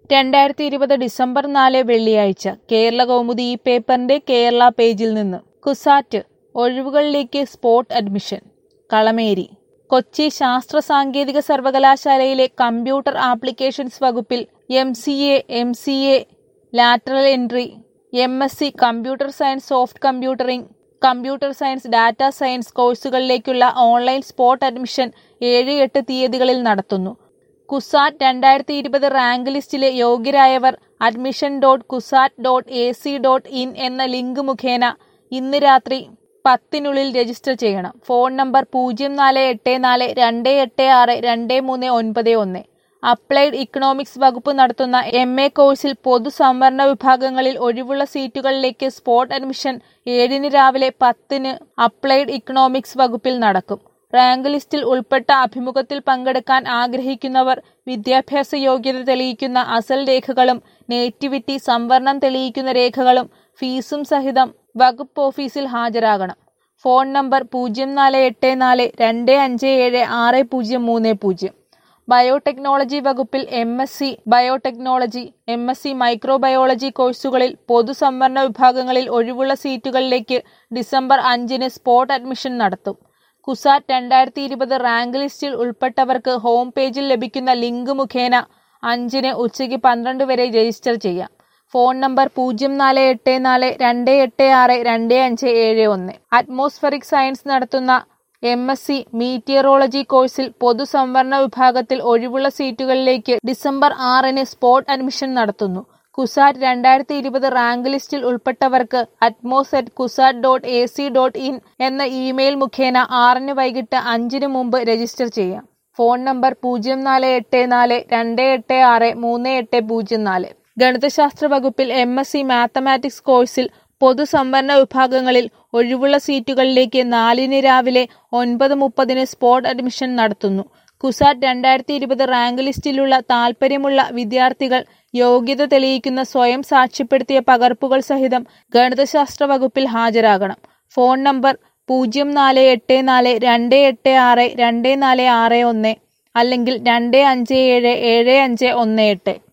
രണ്ടായിരത്തി ഇരുപത് ഡിസംബർ നാല് വെള്ളിയാഴ്ച കേരള കൗമുദി ഈ പേപ്പറിന്റെ കേരള പേജിൽ നിന്ന് കുസാറ്റ് ഒഴിവുകളിലേക്ക് സ്പോട്ട് അഡ്മിഷൻ കളമേരി കൊച്ചി ശാസ്ത്ര സാങ്കേതിക സർവകലാശാലയിലെ കമ്പ്യൂട്ടർ ആപ്ലിക്കേഷൻസ് വകുപ്പിൽ M C A M C A lateral entry M S C computer science soft computing computer science data science കോഴ്സുകളിലേക്കുള്ള ഓൺലൈൻ സ്പോട്ട് അഡ്മിഷൻ ഏഴ് എട്ട് തീയതികളിൽ നടത്തുന്നു കുസാറ്റ് രണ്ടായിരത്തി ഇരുപത് റാങ്ക് ലിസ്റ്റിലെ യോഗ്യരായവർ admission dot CUSAT dot A C dot in എന്ന ലിങ്ക് മുഖേന ഇന്ന് രാത്രി പത്തിനുള്ളിൽ രജിസ്റ്റർ ചെയ്യണം ഫോൺ നമ്പർ പൂജ്യം നാല് എട്ട് നാല് രണ്ട് എട്ട് ആറ് രണ്ട് മൂന്ന് ഒൻപത് ഒന്ന് അപ്ലൈഡ് ഇക്കണോമിക്സ് വകുപ്പ് നടത്തുന്ന എം എ കോഴ്സിൽ പൊതു സംവരണ വിഭാഗങ്ങളിൽ ഒഴിവുള്ള സീറ്റുകളിലേക്ക് സ്പോട്ട് അഡ്മിഷൻ ഏഴിന് രാവിലെ പത്തിന് അപ്ലൈഡ് ഇക്കണോമിക്സ് വകുപ്പിൽ നടക്കും റാങ്ക് ലിസ്റ്റിൽ ഉൾപ്പെട്ട അഭിമുഖത്തിൽ പങ്കെടുക്കാൻ ആഗ്രഹിക്കുന്നവർ വിദ്യാഭ്യാസ യോഗ്യത തെളിയിക്കുന്ന അസൽ രേഖകളും നേറ്റിവിറ്റി സംവരണം തെളിയിക്കുന്ന രേഖകളും ഫീസും സഹിതം വകുപ്പ് ഓഫീസിൽ ഹാജരാകണം ഫോൺ നമ്പർ പൂജ്യം നാല് എട്ട് നാല് രണ്ട് അഞ്ച് ഏഴ് ആറ് പൂജ്യം മൂന്ന് പൂജ്യം ബയോടെക്നോളജി വകുപ്പിൽ M S C biotechnology M S C microbiology കോഴ്സുകളിൽ പൊതുസംവരണ വിഭാഗങ്ങളിൽ ഒഴിവുള്ള സീറ്റുകളിലേക്ക് ഡിസംബർ അഞ്ചിന് സ്പോട്ട് അഡ്മിഷൻ നടത്തും കുസാറ്റ് രണ്ടായിരത്തി ഇരുപത് റാങ്ക് ലിസ്റ്റിൽ ഉൾപ്പെട്ടവർക്ക് ഹോം പേജിൽ ലഭിക്കുന്ന ലിങ്ക് മുഖേന അഞ്ചിന് ഉച്ചയ്ക്ക് പന്ത്രണ്ട് വരെ രജിസ്റ്റർ ചെയ്യാം ഫോൺ നമ്പർ പൂജ്യം നാല് എട്ട് നാല് രണ്ട് എട്ട് ആറ് രണ്ട് അഞ്ച് ഏഴ് ഒന്ന് അറ്റ്മോസ്ഫറിക് സയൻസ് നടത്തുന്ന എം എസ് സി മീറ്റിയറോളജി കോഴ്സിൽ പൊതുസംവരണ വിഭാഗത്തിൽ ഒഴിവുള്ള സീറ്റുകളിലേക്ക് ഡിസംബർ ആറിന് സ്പോട്ട് അഡ്മിഷൻ നടത്തുന്നു കുസാറ്റ് രണ്ടായിരത്തി ഇരുപത് റാങ്ക് ലിസ്റ്റിൽ ഉൾപ്പെട്ടവർക്ക് atmos at CUSAT dot A C dot in എന്ന ഇമെയിൽ മുഖേന ആറിന് വൈകിട്ട് അഞ്ചിന് മുമ്പ് രജിസ്റ്റർ ചെയ്യാം ഫോൺ നമ്പർ പൂജ്യം നാല് എട്ട് നാല് രണ്ട് എട്ട് ആറ് മൂന്ന് എട്ട് പൂജ്യം നാല് ഗണിതശാസ്ത്ര വകുപ്പിൽ എം എസ് സി മാത്തമാറ്റിക്സ് കോഴ്സിൽ പൊതുസംവരണ വിഭാഗങ്ങളിൽ ഒഴിവുള്ള സീറ്റുകളിലേക്ക് നാലിന് രാവിലെ ഒൻപത് മുപ്പതിന് സ്പോട്ട് അഡ്മിഷൻ നടത്തുന്നു കുസാറ്റ് രണ്ടായിരത്തി ഇരുപത് റാങ്ക് ലിസ്റ്റിലുള്ള താൽപ്പര്യമുള്ള വിദ്യാർത്ഥികൾ യോഗ്യത തെളിയിക്കുന്ന സ്വയം സാക്ഷ്യപ്പെടുത്തിയ പകർപ്പുകൾ സഹിതം ഗണിതശാസ്ത്ര വകുപ്പിൽ ഹാജരാകണം ഫോൺ നമ്പർ പൂജ്യം നാല് എട്ട് നാല് രണ്ട് എട്ട് ആറ് രണ്ട് നാല് ആറ് ഒന്ന് അല്ലെങ്കിൽ രണ്ട് അഞ്ച് ഏഴ് ഏഴ് അഞ്ച് ഒന്ന് എട്ട്